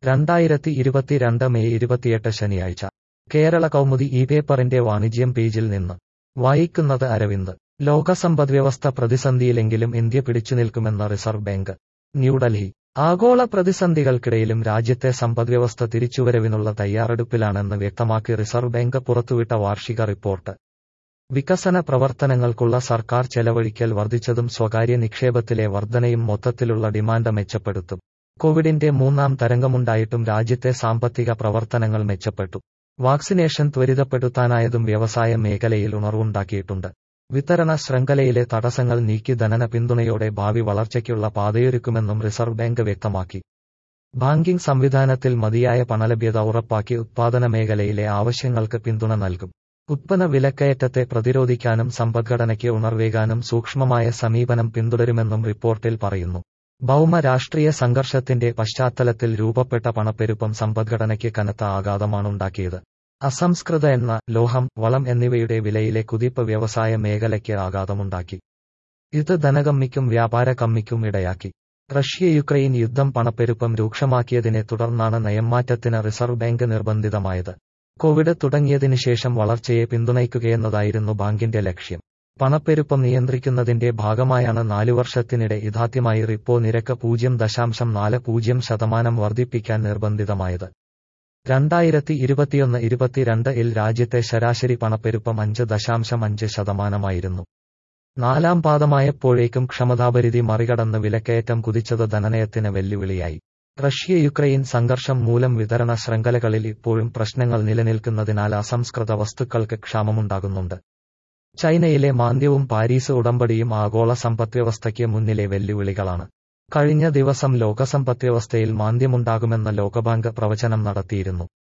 രണ്ടായിരത്തി ഇരുപത്തിരണ്ട് മെയ് ഇരുപത്തിയെട്ട് ശനിയാഴ്ച കേരള കൗമുദി ഈ പേപ്പറിന്റെ വാണിജ്യം പേജിൽ നിന്ന് വായിക്കുന്നത് അരവിന്ദ് ലോകസമ്പദ്വ്യവസ്ഥ പ്രതിസന്ധിയിലെങ്കിലും ഇന്ത്യ പിടിച്ചുനിൽക്കുമെന്ന് റിസർവ് ബാങ്ക് ന്യൂഡൽഹി ആഗോള പ്രതിസന്ധികൾക്കിടയിലും രാജ്യത്തെ സമ്പദ്വ്യവസ്ഥ തിരിച്ചുവരവിനുള്ള തയ്യാറെടുപ്പിലാണെന്ന് വ്യക്തമാക്കി റിസർവ് ബാങ്ക് പുറത്തുവിട്ട വാർഷിക റിപ്പോർട്ട് വികസന പ്രവർത്തനങ്ങൾക്കുള്ള സർക്കാർ ചെലവഴിക്കൽ വർദ്ധിച്ചതും സ്വകാര്യ നിക്ഷേപത്തിലെ വർധനയും മൊത്തത്തിലുള്ള ഡിമാൻഡ് മെച്ചപ്പെടുത്തും കോവിഡിന്റെ മൂന്നാം തരംഗമുണ്ടായിട്ടും രാജ്യത്തെ സാമ്പത്തിക പ്രവർത്തനങ്ങൾ മെച്ചപ്പെട്ടു വാക്സിനേഷൻ ത്വരിതപ്പെടുത്താനായതും വ്യവസായ മേഖലയിൽ ഉണർവുണ്ടാക്കിയിട്ടുണ്ട് വിതരണ ശൃംഖലയിലെ തടസ്സങ്ങൾ നീക്കി ധനന പിന്തുണയോടെ ഭാവി വളർച്ചയ്ക്കുള്ള പാതയൊരുക്കുമെന്നും റിസർവ് ബാങ്ക് വ്യക്തമാക്കി ബാങ്കിംഗ് സംവിധാനത്തിൽ മതിയായ പണലഭ്യത ഉറപ്പാക്കി ഉത്പാദന മേഖലയിലെ ആവശ്യങ്ങൾക്ക് പിന്തുണ നൽകും ഉത്പന്ന വിലക്കയറ്റത്തെ പ്രതിരോധിക്കാനും സമ്പദ്ഘടനയ്ക്ക് ഉണർവേകാനും സൂക്ഷ്മമായ സമീപനം പിന്തുടരുമെന്നും റിപ്പോർട്ടിൽ പറയുന്നു ഭൗമ രാഷ്ട്രീയ സംഘർഷത്തിന്റെ പശ്ചാത്തലത്തിൽ രൂപപ്പെട്ട പണപ്പെരുപ്പം സമ്പദ്ഘടനയ്ക്ക് കനത്ത ആഘാതമാണുണ്ടാക്കിയത് അസംസ്കൃത എണ്ണ ലോഹം വളം എന്നിവയുടെ വിലയിലെ കുതിപ്പ് വ്യവസായ മേഖലയ്ക്ക് ആഘാതമുണ്ടാക്കി ഇത് ധനകമ്മിക്കും വ്യാപാര കമ്മിക്കും ഇടയാക്കി റഷ്യ യുക്രൈൻ യുദ്ധം പണപ്പെരുപ്പം രൂക്ഷമാക്കിയതിനെ തുടർന്നാണ് നയംമാറ്റത്തിന് റിസർവ് ബാങ്ക് നിർബന്ധിതമായത് കോവിഡ് തുടങ്ങിയതിനു ശേഷം വളർച്ചയെ പിന്തുണയ്ക്കുകയെന്നതായിരുന്നു ബാങ്കിന്റെ ലക്ഷ്യം പണപ്പെരുപ്പം നിയന്ത്രിക്കുന്നതിന്റെ ഭാഗമായാണ് നാലു വർഷത്തിനിടെ ഇതാദ്യമായി റിപ്പോ നിരക്ക് പൂജ്യം ദശാംശം നാല് പൂജ്യം ശതമാനം വർദ്ധിപ്പിക്കാൻ നിർബന്ധിതമായത് രണ്ടായിരത്തി ഇരുപത്തിയൊന്ന് ഇരുപത്തിരണ്ട് ഇൽ രാജ്യത്തെ ശരാശരി പണപ്പെരുപ്പം അഞ്ച് ദശാംശം അഞ്ച് ശതമാനമായിരുന്നു നാലാം പാദമായപ്പോഴേക്കും ക്ഷമതാപരിധി മറികടന്ന് വിലക്കയറ്റം കുതിച്ചത് ധനനയത്തിന് വെല്ലുവിളിയായി റഷ്യ യുക്രൈൻ സംഘർഷം മൂലം വിതരണ ശൃംഖലകളിൽ ഇപ്പോഴും പ്രശ്നങ്ങൾ നിലനിൽക്കുന്നതിനാൽ അസംസ്കൃത വസ്തുക്കൾക്ക് ക്ഷാമമുണ്ടാകുന്നുണ്ട് ചൈനയിലെ മാന്ദ്യവും പാരീസ് ഉടമ്പടിയും ആഗോള സമ്പദ്വ്യവസ്ഥയ്ക്ക് മുന്നിലെ വെല്ലുവിളികളാണ് കഴിഞ്ഞ ദിവസം ലോകസമ്പദ്വ്യവസ്ഥയിൽ മാന്ദ്യമുണ്ടാകുമെന്ന ലോകബാങ്ക് പ്രവചനം നടത്തിയിരുന്നു